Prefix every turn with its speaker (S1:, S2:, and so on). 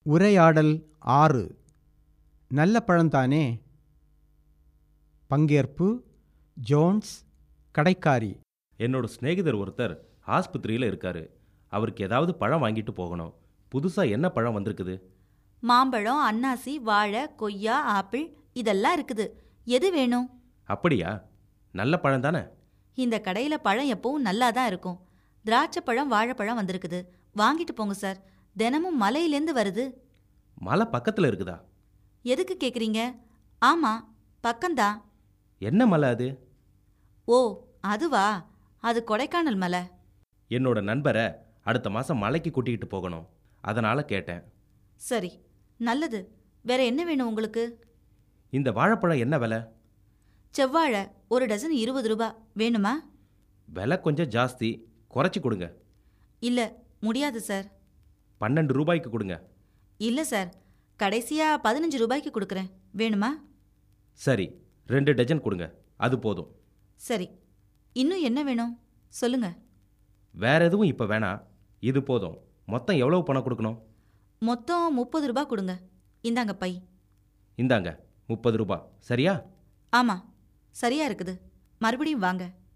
S1: உரையாடல் ஆறு நல்ல பழந்தானே பங்கேற்பு ஜோன்ஸ் கடைக்காரி
S2: என்னோட சிநேகிதர் ஒருத்தர் ஆஸ்பத்திரியில் இருக்காரு அவருக்கு ஏதாவது பழம் வாங்கிட்டு போகணும் புதுசாக என்ன பழம் வந்திருக்குது
S3: மாம்பழம் அன்னாசி வாழை கொய்யா ஆப்பிள் இதெல்லாம் இருக்குது எது வேணும்
S2: அப்படியா நல்ல பழம் தானே
S3: இந்த கடையில பழம் எப்பவும் நல்லா தான் இருக்கும் திராட்சை பழம் வாழைப்பழம் வந்திருக்குது வாங்கிட்டு போங்க சார் தினமும் மலையிலேருந்து வருது
S2: மலை பக்கத்தில் இருக்குதா
S3: எதுக்கு கேக்குறீங்க ஆமா பக்கம்தான்
S2: என்ன மலை அது
S3: ஓ அதுவா அது கொடைக்கானல் மலை
S2: என்னோட நண்பரை அடுத்த மாதம் மலைக்கு கூட்டிகிட்டு போகணும் அதனால் கேட்டேன்
S3: சரி நல்லது வேற என்ன வேணும் உங்களுக்கு
S2: இந்த வாழைப்பழம் என்ன விலை
S3: செவ்வாழை ஒரு டசன் இருபது ரூபா வேணுமா
S2: விலை கொஞ்சம் ஜாஸ்தி குறைச்சி கொடுங்க
S3: இல்ல முடியாது சார்
S2: பன்னெண்டு ரூபாய்க்கு கொடுங்க
S3: இல்ல சார் கடைசியா பதினஞ்சு ரூபாய்க்கு கொடுக்குறேன் வேணுமா
S2: சரி ரெண்டு டஜன் கொடுங்க அது போதும்
S3: சரி இன்னும் என்ன வேணும் சொல்லுங்க
S2: வேற எதுவும் இப்போ வேணாம் இது போதும் மொத்தம் எவ்வளவு பணம் கொடுக்கணும்
S3: மொத்தம் முப்பது ரூபாய் கொடுங்க இந்தாங்க பை
S2: இந்தாங்க முப்பது ரூபா சரியா
S3: ஆமா சரியா இருக்குது மறுபடியும் வாங்க